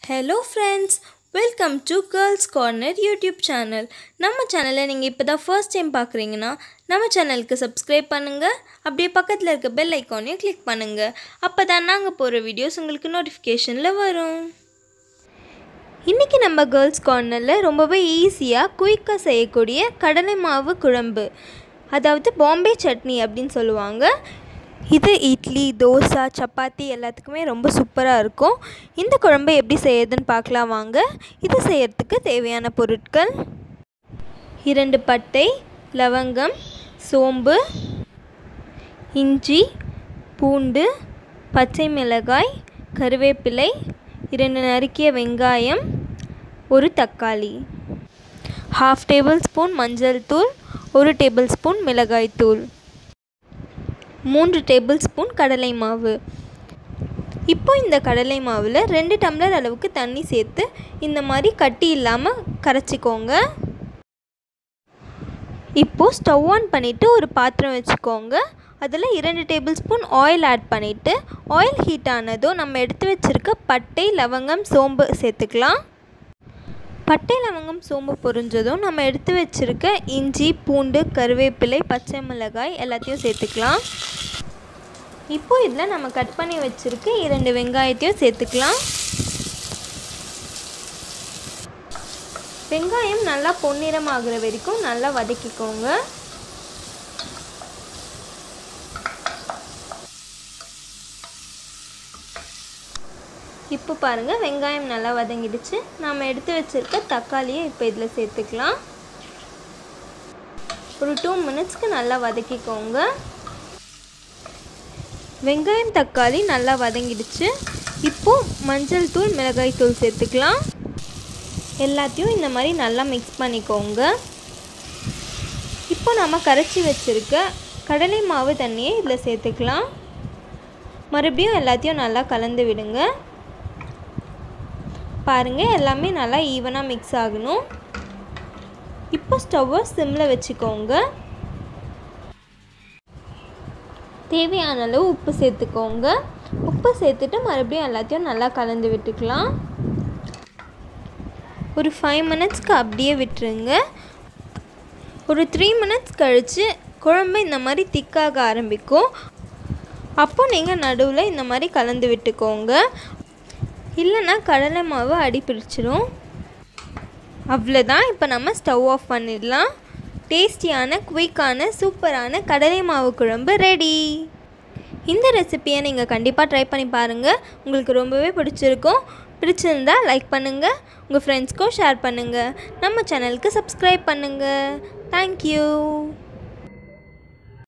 hello friends welcome to girls corner YouTube channel நம்ம சேனலை நீங்கள் இப்போ தான் ஃபர்ஸ்ட் டைம் பார்க்குறீங்கன்னா நம்ம சேனலுக்கு சப்ஸ்கிரைப் பண்ணுங்கள் அப்படியே பக்கத்தில் இருக்க பெல் ஐக்கானையும் கிளிக் பண்ணுங்கள் அப்போ தான் நாங்கள் போகிற வீடியோஸ் உங்களுக்கு நோட்டிஃபிகேஷனில் வரும் இன்றைக்கி நம்ம கேர்ள்ஸ் கார்னரில் ரொம்பவே ஈஸியாக குயிக்காக செய்யக்கூடிய கடலை மாவு குழம்பு அதாவது பாம்பே சட்னி அப்படின்னு சொல்லுவாங்க இது இட்லி தோசை சப்பாத்தி எல்லாத்துக்குமே ரொம்ப சூப்பராக இருக்கும் இந்த குழம்பு எப்படி செய்யறதுன்னு பார்க்கலாம் வாங்க இது செய்யறதுக்கு தேவையான பொருட்கள் இரண்டு பட்டை லவங்கம் சோம்பு இஞ்சி பூண்டு பச்சை மிளகாய் கருவேப்பிலை இரண்டு நறுக்கிய வெங்காயம் ஒரு தக்காளி ஹாஃப் டேபிள் ஸ்பூன் மஞ்சள் தூள் ஒரு டேபிள் ஸ்பூன் மிளகாய் தூள் மூன்று டேபிள் ஸ்பூன் கடலை மாவு இப்போ இந்த கடலை மாவில் ரெண்டு டம்ளர் அளவுக்கு தண்ணி சேர்த்து இந்த மாதிரி கட்டி இல்லாமல் கரைச்சிக்கோங்க இப்போது ஸ்டவ் ஆன் பண்ணிவிட்டு ஒரு பாத்திரம் வச்சுக்கோங்க அதில் இரண்டு டேபிள் ஸ்பூன் ஆயில் ஆட் பண்ணிவிட்டு ஆயில் ஹீட் ஆனதும் நம்ம எடுத்து வச்சுருக்க பட்டை லவங்கம் சோம்பு சேர்த்துக்கலாம் பட்டை லவங்கம் சோம்பு பொரிஞ்சதும் நம்ம எடுத்து வச்சுருக்க இஞ்சி பூண்டு கருவேப்பிலை பச்சை மிளகாய் எல்லாத்தையும் சேர்த்துக்கலாம் இப்போ இதில் நம்ம கட் பண்ணி வச்சுருக்க இரண்டு வெங்காயத்தையும் சேர்த்துக்கலாம் வெங்காயம் நல்லா பொன்னிறம் ஆகுற வரைக்கும் நல்லா வதக்கிக்கோங்க இப்போ பாருங்கள் வெங்காயம் நல்லா வதங்கிடுச்சு நாம் எடுத்து வச்சுருக்க தக்காளியை இப்போ இதில் சேர்த்துக்கலாம் ஒரு டூ மினிட்ஸ்க்கு நல்லா வதக்கிக்கோங்க வெங்காயம் தக்காளி நல்லா வதங்கிடுச்சு இப்போது மஞ்சள் தூள் மிளகாய் தூள் சேர்த்துக்கலாம் எல்லாத்தையும் இந்த மாதிரி நல்லா மிக்ஸ் பண்ணிக்கோங்க இப்போ நம்ம கரைச்சி வச்சுருக்க கடலை மாவு தண்ணியை இதில் சேர்த்துக்கலாம் மறுபடியும் எல்லாத்தையும் நல்லா கலந்து விடுங்க பாருங்கள் எல்லாமே நல்லா ஈவனாக மிக்ஸ் ஆகணும் இப்போ ஸ்டவ்வை சிம்மில் வச்சுக்கோங்க தேவையான அளவு உப்பு சேர்த்துக்கோங்க உப்பு சேர்த்துட்டு மறுபடியும் எல்லாத்தையும் நல்லா கலந்து விட்டுக்கலாம் ஒரு ஃபைவ் மினிட்ஸ்க்கு அப்படியே விட்டுருங்க ஒரு த்ரீ மினிட்ஸ் கழித்து குழம்பு இந்த மாதிரி திக்காக ஆரம்பிக்கும் அப்போ நீங்கள் நடுவில் இந்த மாதிரி கலந்து விட்டுக்கோங்க இல்லைன்னா கடலை மாவு அடி பிடிச்சிரும் அவ்வளோதான் இப்போ நம்ம ஸ்டவ் ஆஃப் பண்ணிடலாம் டேஸ்டியான குயிக்கான சூப்பரான கடலை மாவு குழம்பு ரெடி இந்த ரெசிப்பியை நீங்கள் கண்டிப்பாக ட்ரை பண்ணி பாருங்கள் உங்களுக்கு ரொம்பவே பிடிச்சிருக்கும் பிடிச்சிருந்தா லைக் பண்ணுங்கள் உங்கள் ஃப்ரெண்ட்ஸ்க்கும் ஷேர் பண்ணுங்கள் நம்ம சேனலுக்கு சப்ஸ்கிரைப் பண்ணுங்கள் தேங்க்யூ